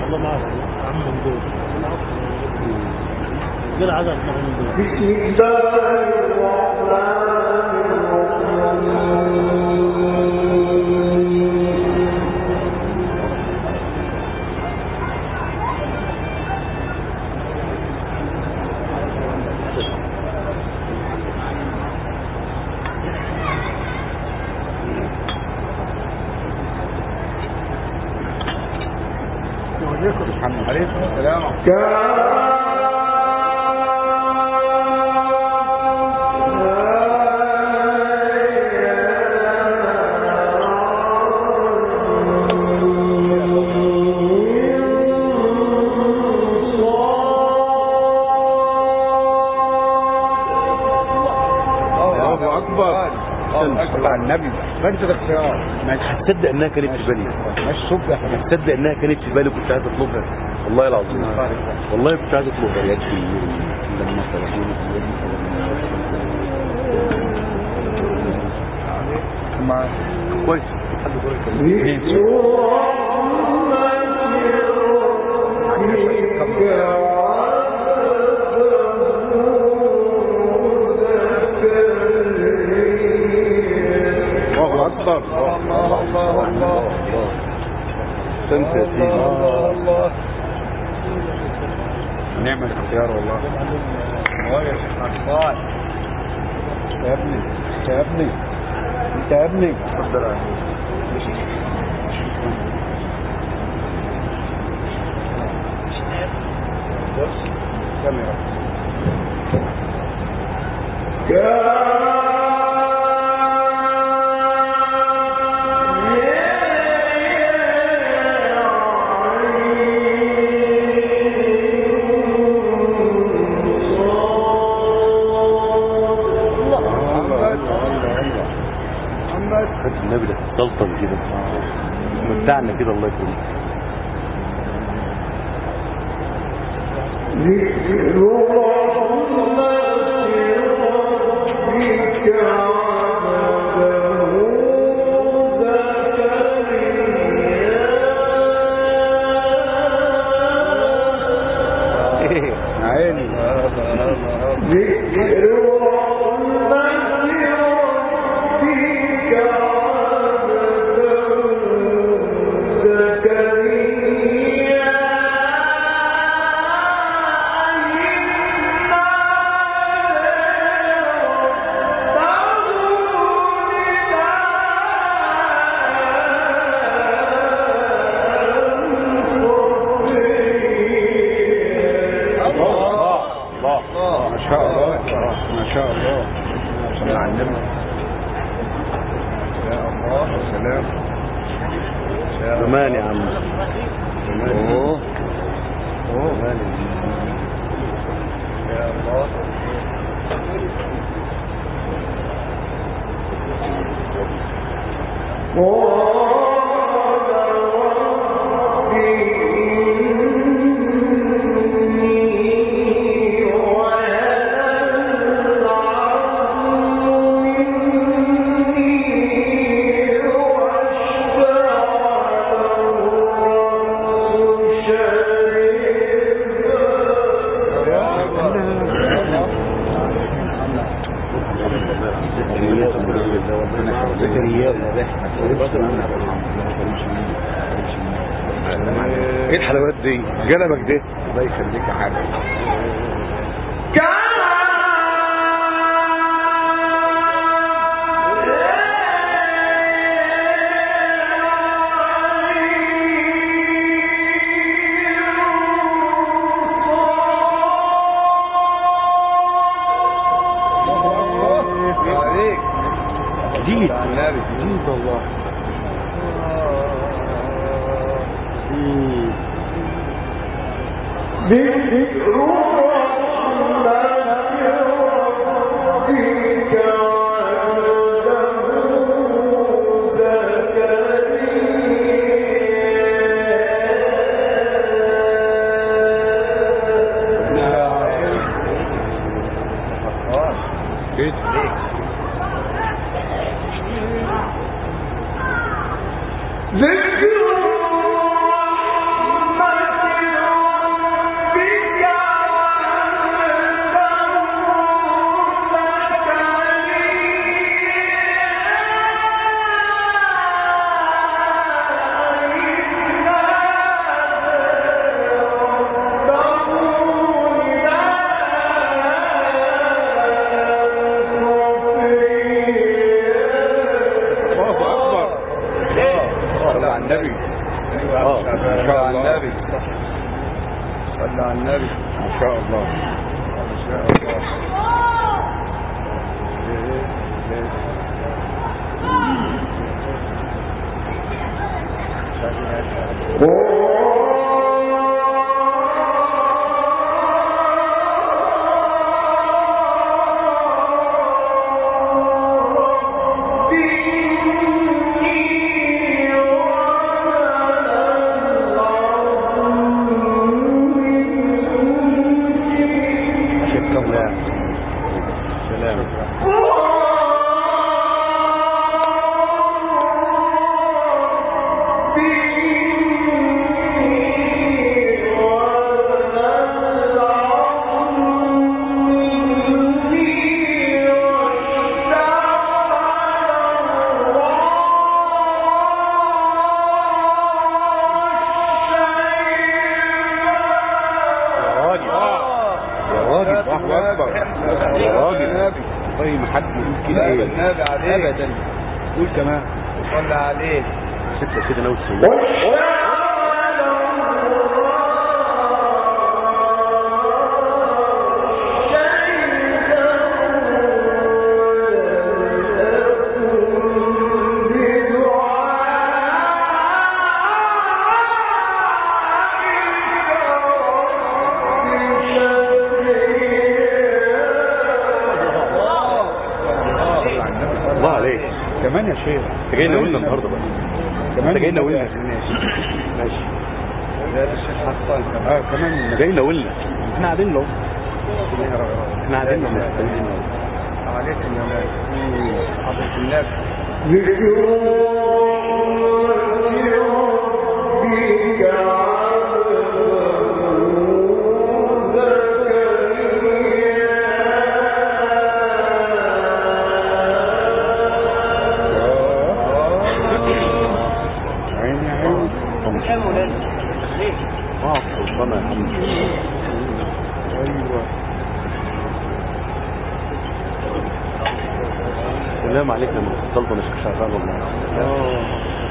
الله معك عم ممدود قل عدد ممدود بسم الله الرحمن الرحيم محمد عليه السلام الله اكبر صل على النبي فانت الاختيار مش هتصدق انها كانت في بالي مش صبح مش هتصدق انها كانت في بالي كنت عايز اطلبها والله العظيم والله كنت عايز اطلبها يكفي لما صلحوني مع كويس حد دور الله اكبر الله الله الله استنت يا سيدي الله الله نعم الاختيار والله والله يا شيخ عطال يا ابني يا ابني انت يا ابني اتفضل بص كاميرا محمد خد النبي ده تسلطن كده متعنا كده الله يكرمك عيني الله ما شاء الله ما شاء الله صلى على النبي يا الله سلام زمان يا عم اوه اوه زمان يا الله ايه الحلويات دي جلبك دي الله يخليك يا حاج عليك جديد النبي جديد والله مم. جيت ذكر رحمة النبي اه ما شاء الله النبي صلى على النبي ما شاء الله ما شاء الله سلام سلام يا راجل يا راجل الله اكبر يا راجل والله ما حد يقول كده النبي ابدا النبي عليك ابدا قول كمان صلى عليه ستة كده ناوي تسويها الله عليك كمان يا شيخ انت جاي ناولنا النهارده بقى كمان انت جاي ناولنا ماشي ماشي ده الشيخ حسان كمان اه كمان جاي ناولنا احنا قاعدين له احنا قاعدين له عليكم يا ناس حضرة النبي عيني عيني اه سلطانة يا حمد ايوه سلام عليك لما السلطة مش شغال والله اه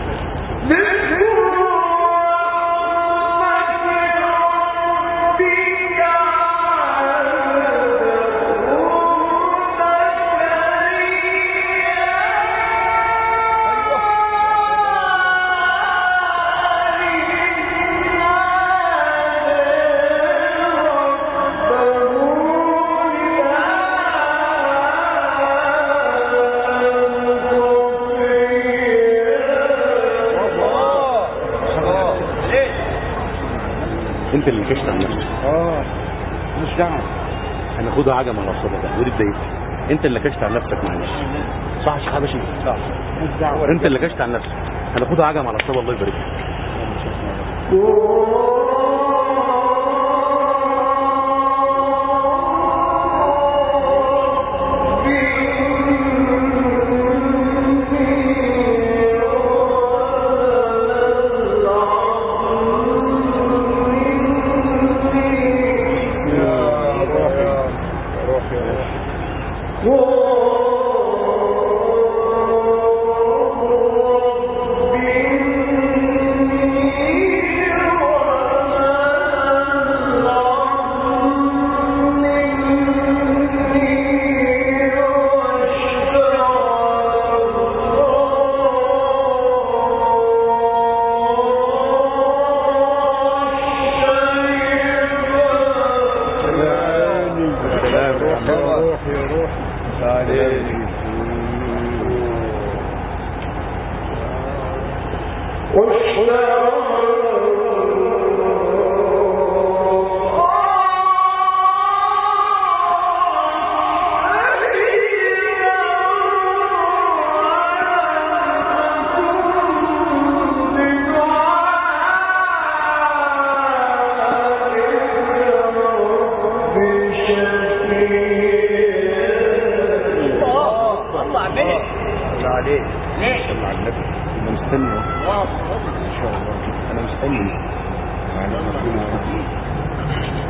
انت اللي كشت عن نفسك اه مش دعوه هناخدها عجم على الصدى ده ودي بدايتها انت اللي كشت عن نفسك معلش صح يا شيخ حبشي صح مش دعوه انت اللي كشت عن نفسك هناخدها عجم على الصدى الله يبارك لك يا روح يا روح يا روح سلام سلام يا روح يا عم. روح يا روح عليك الله عليك صلى عليك ليه؟ صلى على النبي انا مستني الله ان شاء الله انا مستني يعني ربنا يرحمه.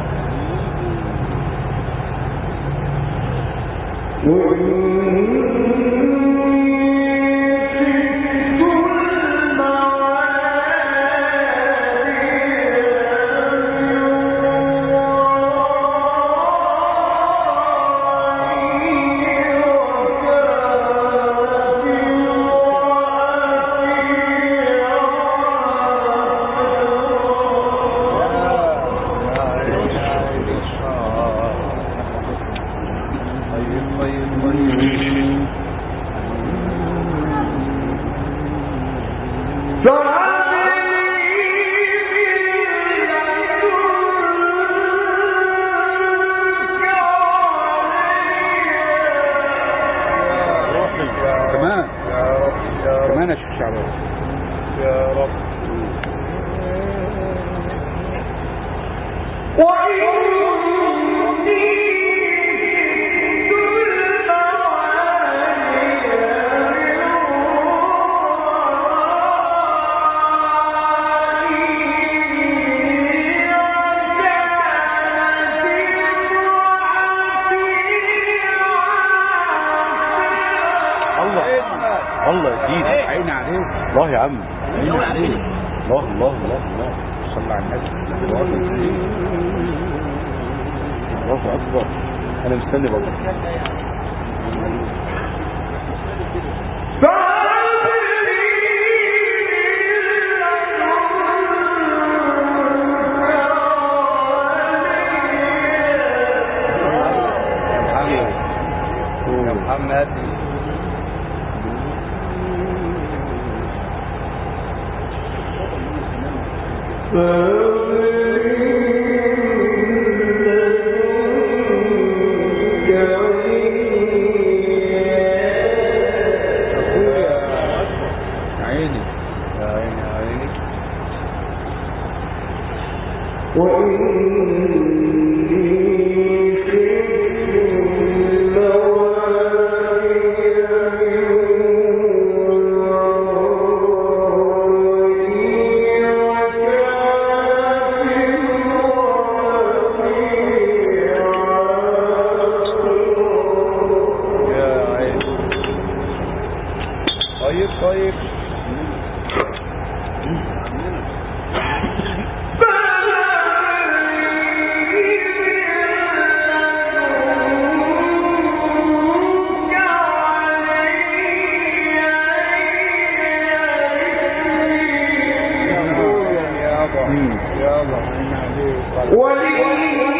وإن كمان يا رب يا رب كمان يا شيخ شعبان يا رب الله الله يا سيدي عيني عليك الله يا عم عيني عليك الله الله الله الله صلى على النبي الله الله اكبر انا مستني بابا يا محمد عيني يا عيني يا عيني يا عيني طيب طيب يابا يابا عيني عليك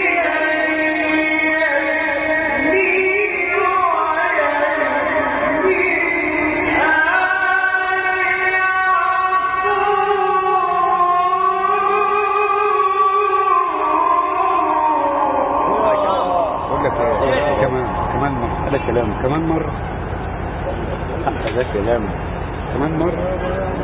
بقول لك ايه كمان كمان مرة هذا كلام كمان مرة هذا كلام كمان مرة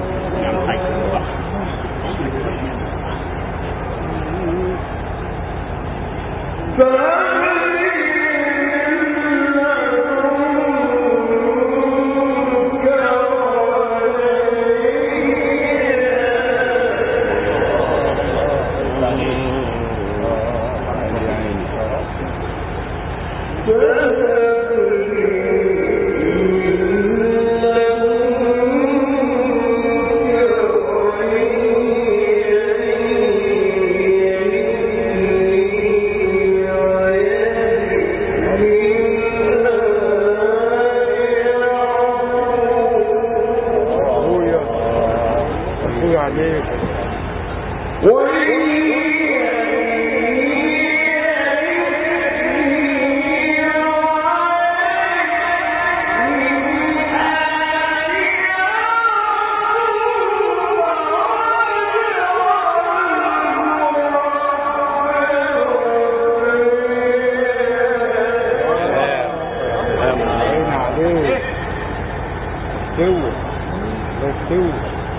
عيني عيني اخويا اخويا عليك عيني عليك استوى لا استوى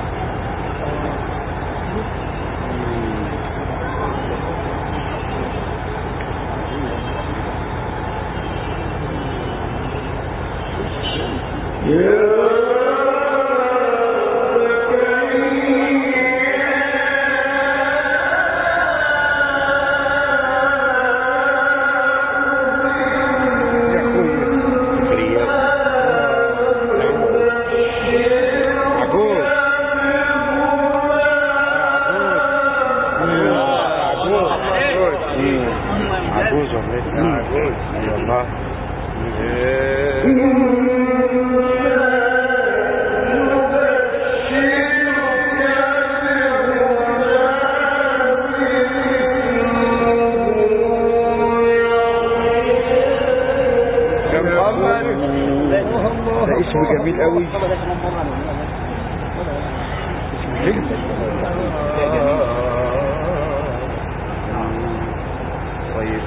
يا اخويا عقول طيب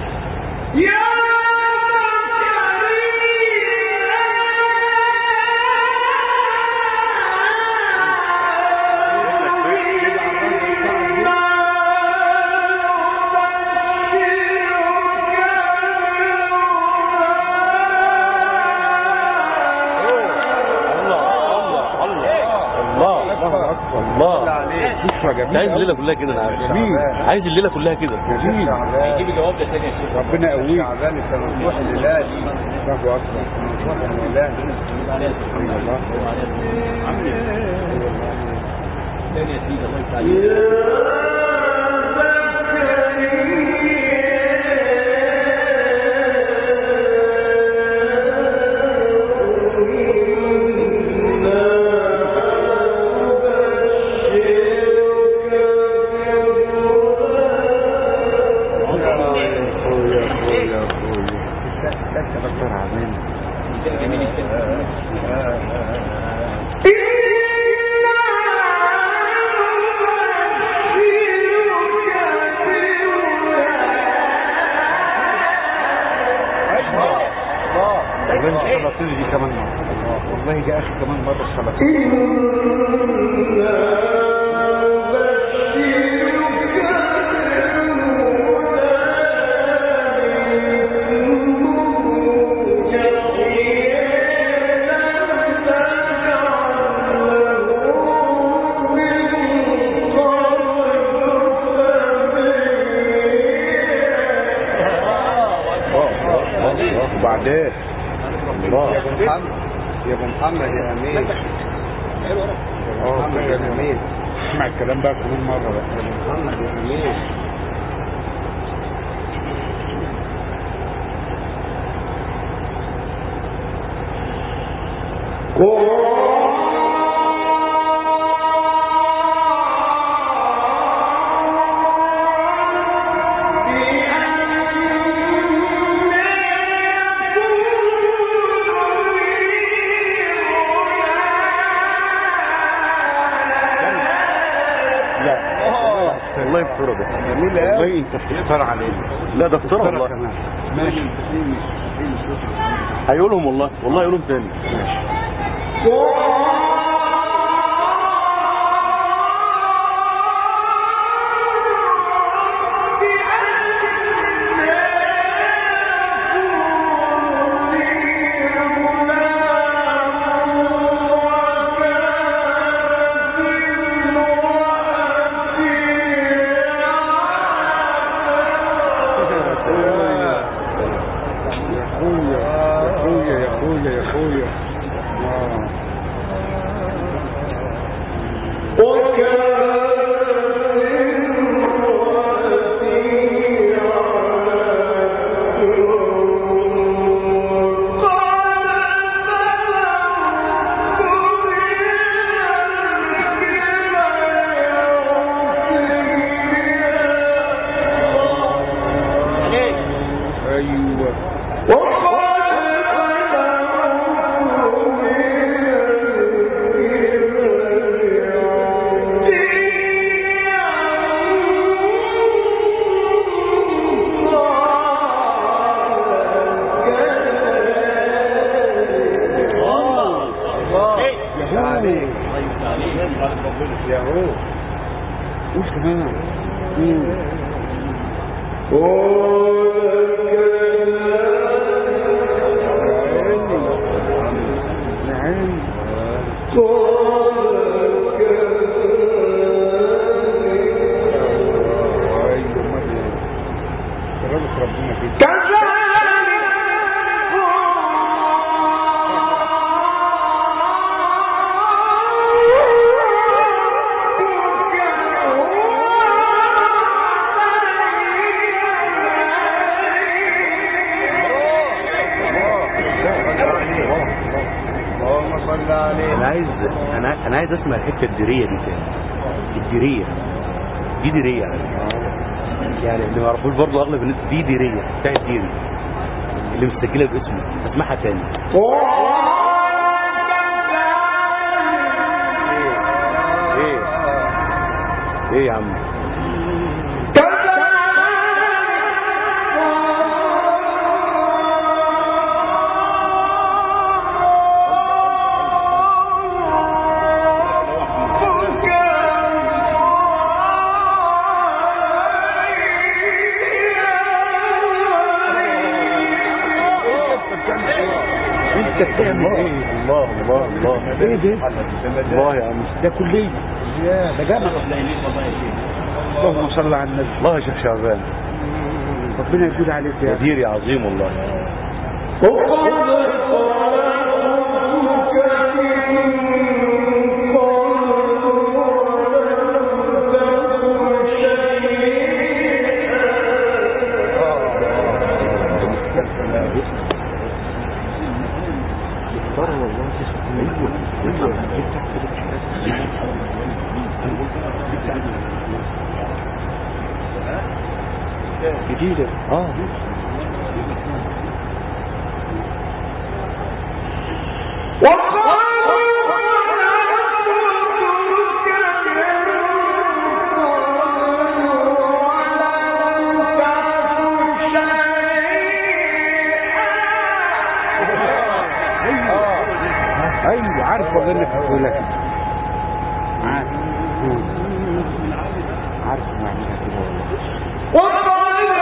الله الله اكبر الله بشرى جميل عايز الليله أوي. كلها كده انا عارف جميل عايز الليله كلها كده جميل هيجيب جواب ده تاني يا شيخ ربنا يقويك شعبان انت مفتوح الليله دي الله اكبر مفتوح الليله الله تاني يا سيدي الله يسعدك يا اخويا يا اخويا يا اخويا دكتور عظيم جميل التاني والله انت خلصتني دي كمان مرة والله دي اخر كمان مرة خلصتني وبعدين الله يا ابو محمد يا ابو محمد يا امين اه محمد يا امين اسمع الكلام بقى كمان مرة بقى محمد يا امين لا والله افترى ده جميل قوي والله انت بتختار علينا لا ده افترى اختار والله كمان ماشي هيقولهم والله والله هيقولهم تاني يا اخويا يا اخويا يا اخويا يا اخويا آه. ايوه يا هو قول كمان مم. يا عيني ايوه امال ايه قربت ربنا فيك اللهم صل عليه انا عايز انا انا عايز اسمع الحته الديريه دي تاني الديريه دي ديريه يعني اللي ما يعرفوش برضه اغلب الناس دي ديريه بتاعت ديري اللي مستجله باسمه اسمعها تاني ايه ايه يا عم انت بتعمل ايه الله الله الله ايه ده الله يا عم ده كلية يا ده جامعة اللهم صل على النبي الله يا شيخ شعبان ربنا يزيد عليك يا أخي. مديري عظيم والله جديدة اه ايوه عارف والله انك بتقول لك عارف عارف معناها كده والله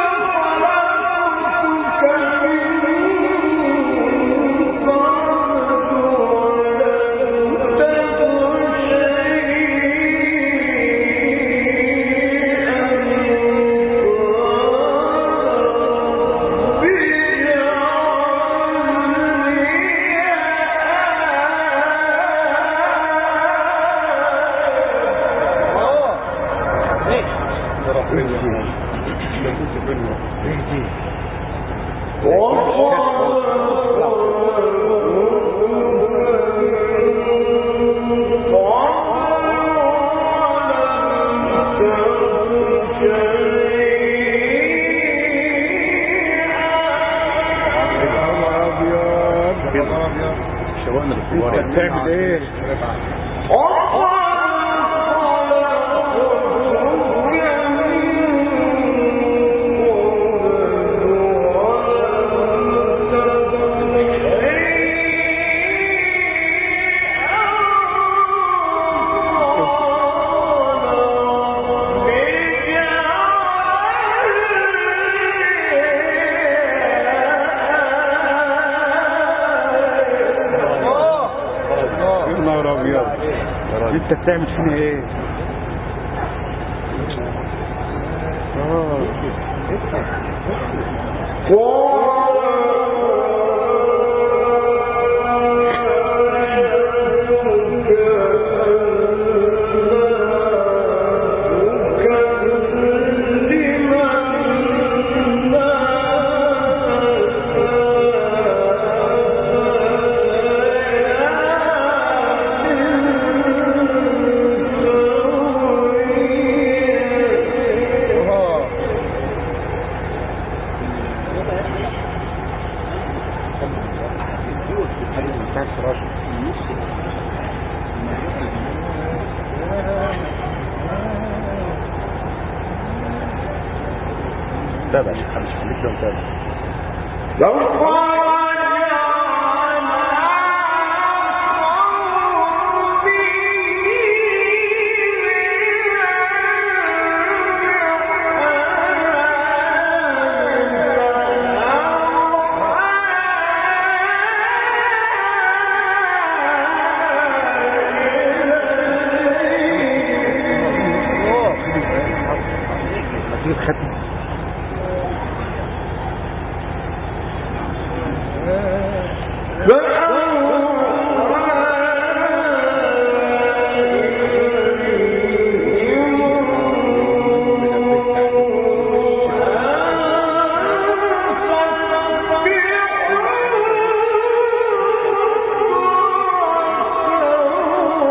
شوقنا للكبار انت بتعمل ايه يا نهار ابيض انت بتعمل فينا ايه اه بتاعت فراش تابع يا شيخ مش خليك ده متابع هتجيب ختم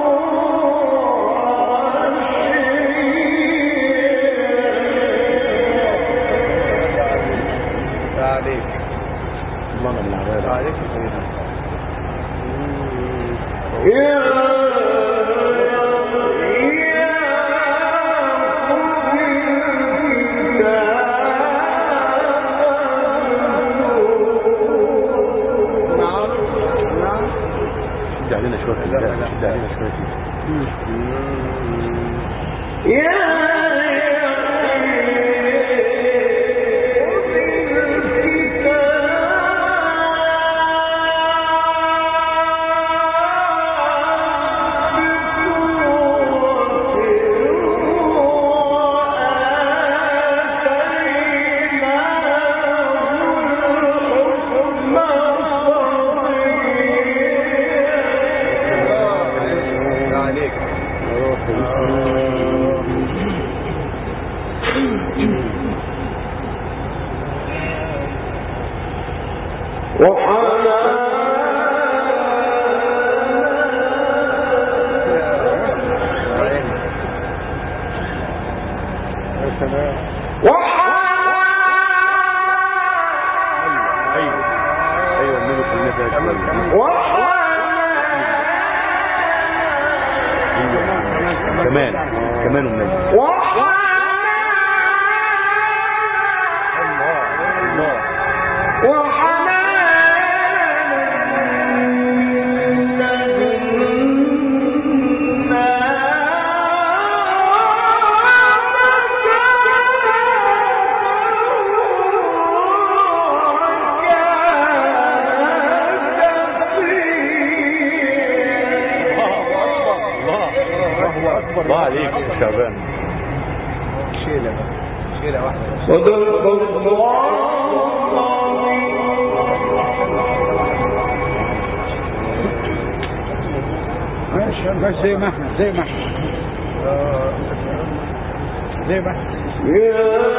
Oh عليك يا سلام ايوه ايوه النبي كلنا فيها شوية. كمان كمان النبي الله الله الله اكبر الله عليك يا شعبان شيلة بقى شيلة واحدة صدق الله ماشي بس زي ما احنا زي ما احنا زي ما احنا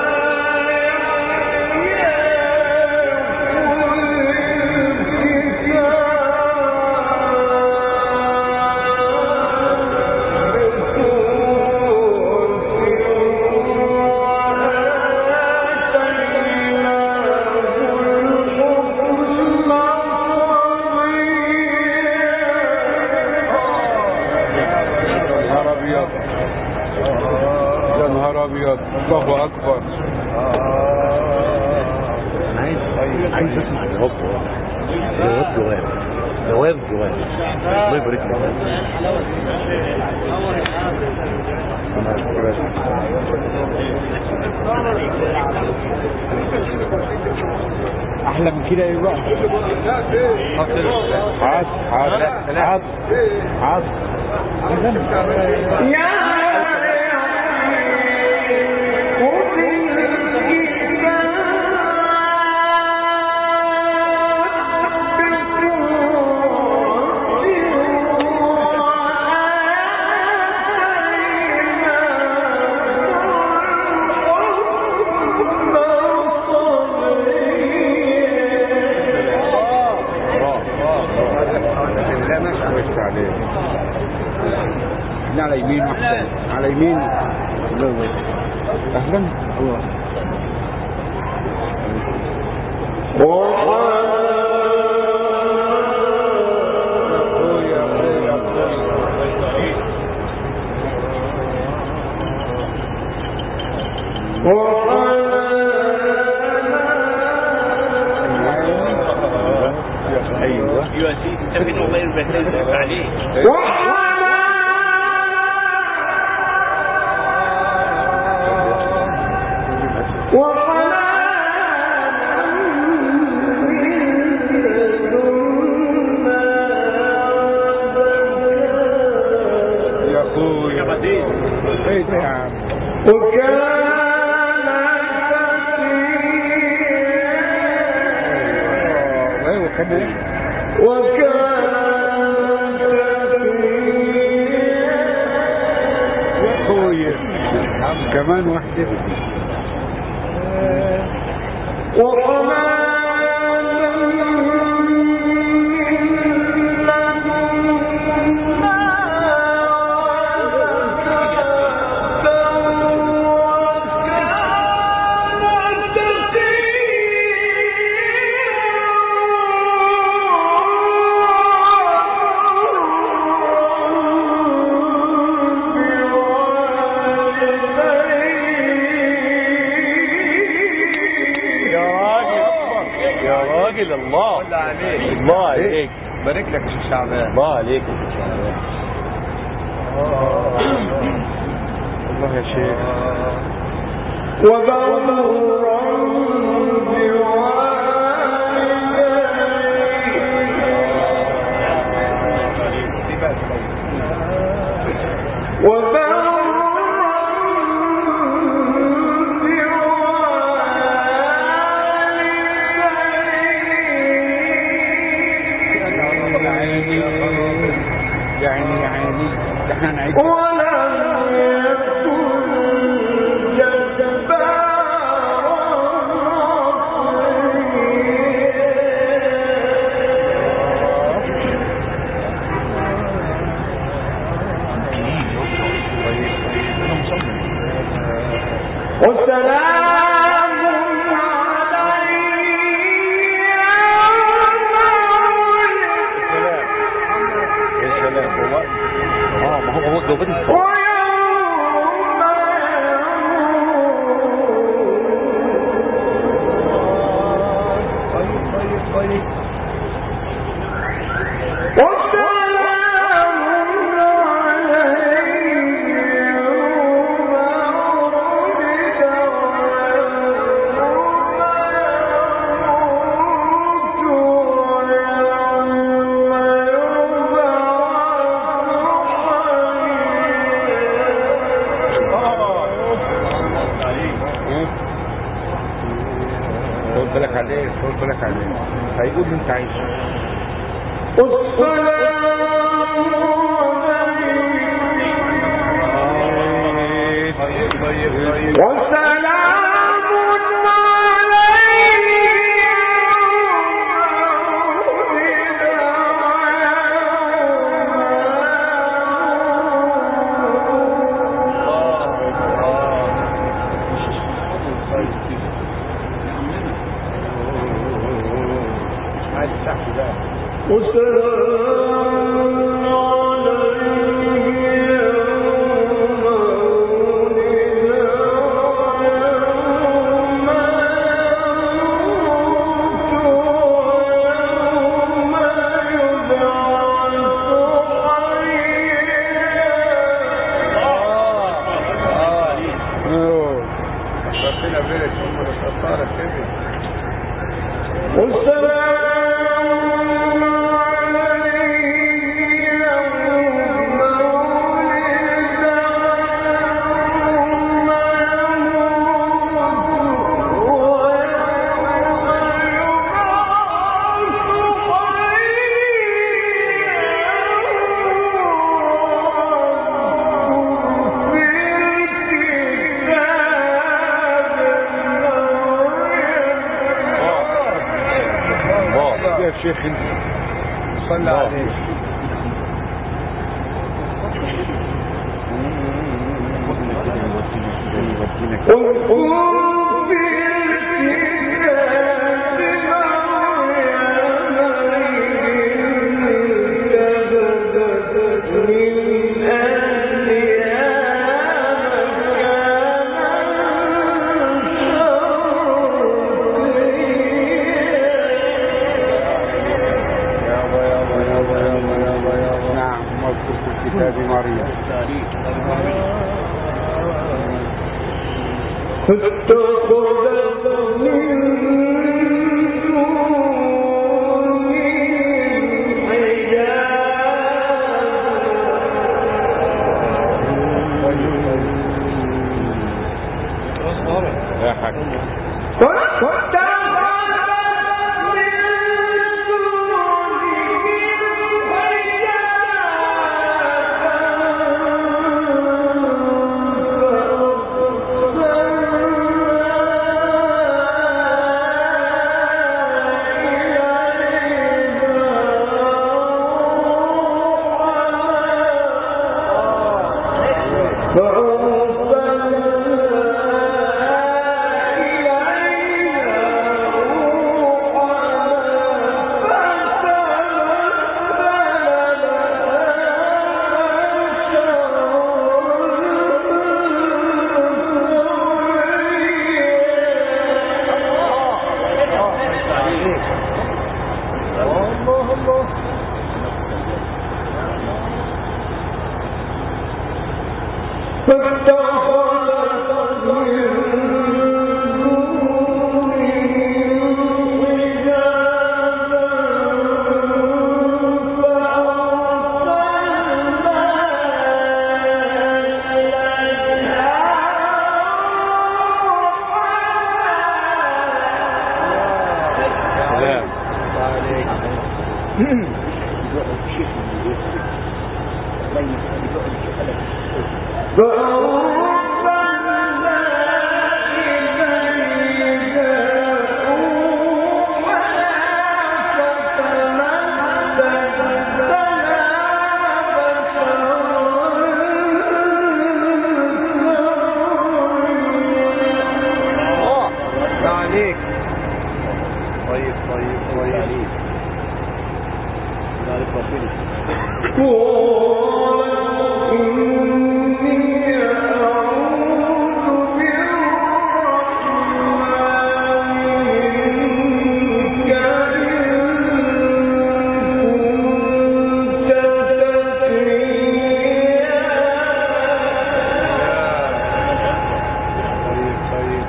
يا نهار ابيض يا نهار ابيض الله اكبر انا عايز عايز اسمع جواب جواب جواب جواب جواب الله يبارك لك احلى من كده ايه بقى حاضر حاضر حاضر حاضر لا ماشي كويس عليه احنا على يمين واحدة على يمين اهلا الله ايوه ايوه يا سيدي انت فين والله البهدله عليك يا اخويا ايه ده يا عم ايوه كان ايه يا اخويا كمان واحدة يا راجل يا راجل الله الله عليك بارك لك يا شيخ شعبان الله عليك يا شعبان يا شيخ يعني يعني احنا نعيد يا سلام هو اه ما هو هو الجوابات الصح طيب طيب طيب خد بالك عليه خد بالك عليه هيقول اللي انت عايزه طيب طيب طيب عايز تحت بقى أوه. ربنا بيرك هم اللي خسارة كده يا شيخ انت صلى عليه يابا يابا يابا يابا يابا يابا نعم مذكور في كتاب مريم يا حاج الله الله فاتخذ الله عليك طيب طيب طيب عليك عليك ربنا طيب طيب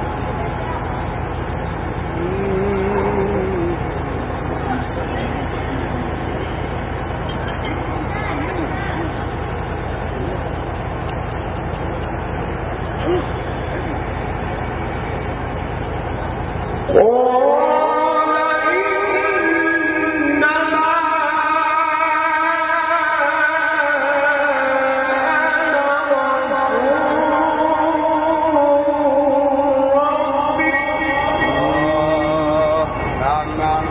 آه، نعم نعم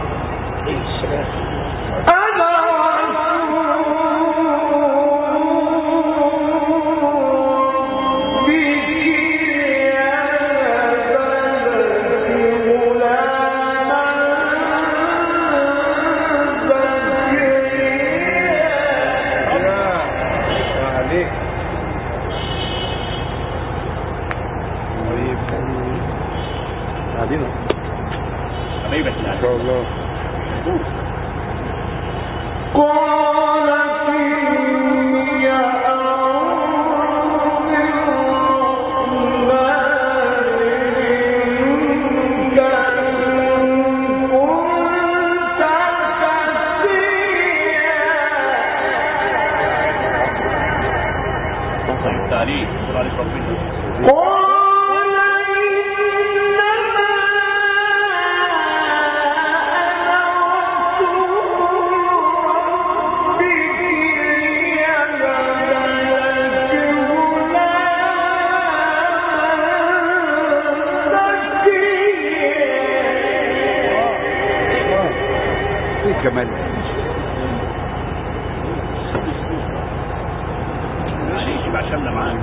يا عليك طيب قاعدين حبيبك ما شاء الله تعليق عليك ربنا ايه كمان معلش يبقى عشان معاك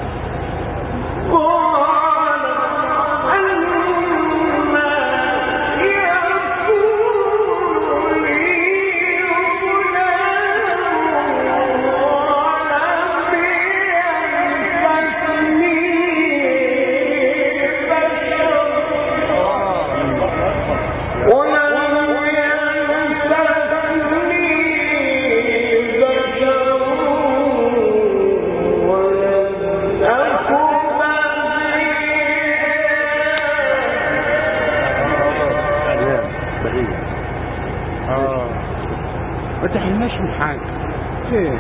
يا بعيد اه ما تحرمناش من حاجه ايه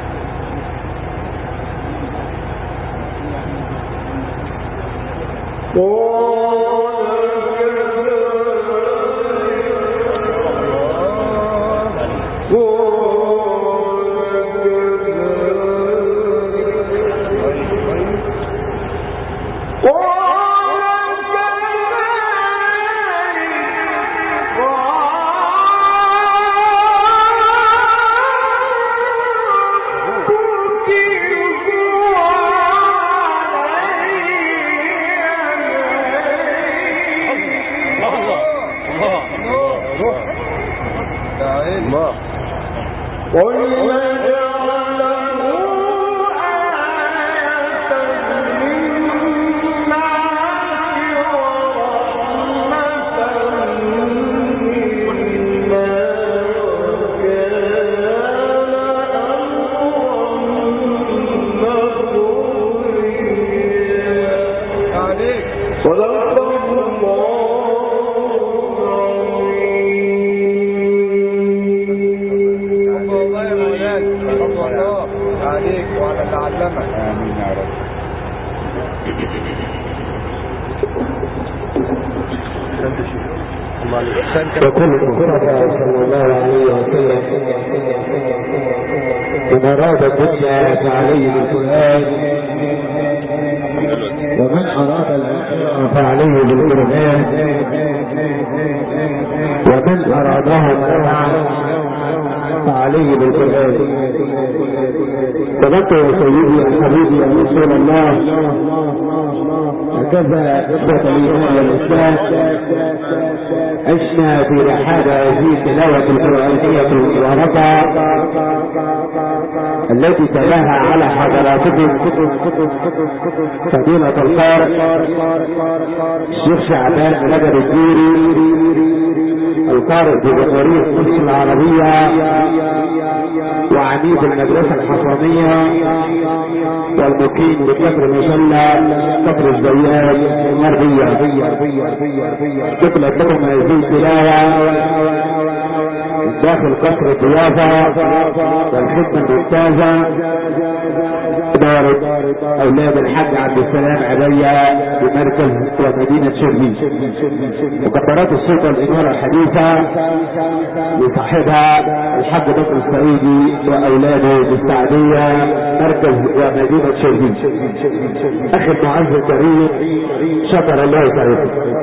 روح تعال الله عليك الله يا مولانا الله عليك وعلى تعلمك امين يا رب احسنت يا شيخ الله عليك احسنت وكل المصطفى صلى الله عليه وسلم من أراد الدنيا فعليه بالقرآن أرادهما معا فعليه بالقرآن صدقت يا سيدي يا حبيبي يا رسول الله هكذا إخوة الإيمان والإسلام عشنا في رحاب هذه التلاوة القرآنية المباركة التي تلاها على حضراتكم فضيلة القارئ الشيخ شعبان رجب الديري القارئ بجمهورية مصر العربية وعميد المدرسة الحصانية والمقيم بكفر مشلة كفر الزيات المرضية تطلق لكم هذه التلاوة داخل قصر الضيافة والخدمة الممتازة إدارة أولاد الحاج عبد السلام عبية بمركز ومدينة شربين مقدرات السلطة الإدارة الحديثة لصاحبها الحاج بكر السعيدي وأولاده بالسعدية مركز ومدينة شربين أخي المعز الكريم شكر الله سعيدك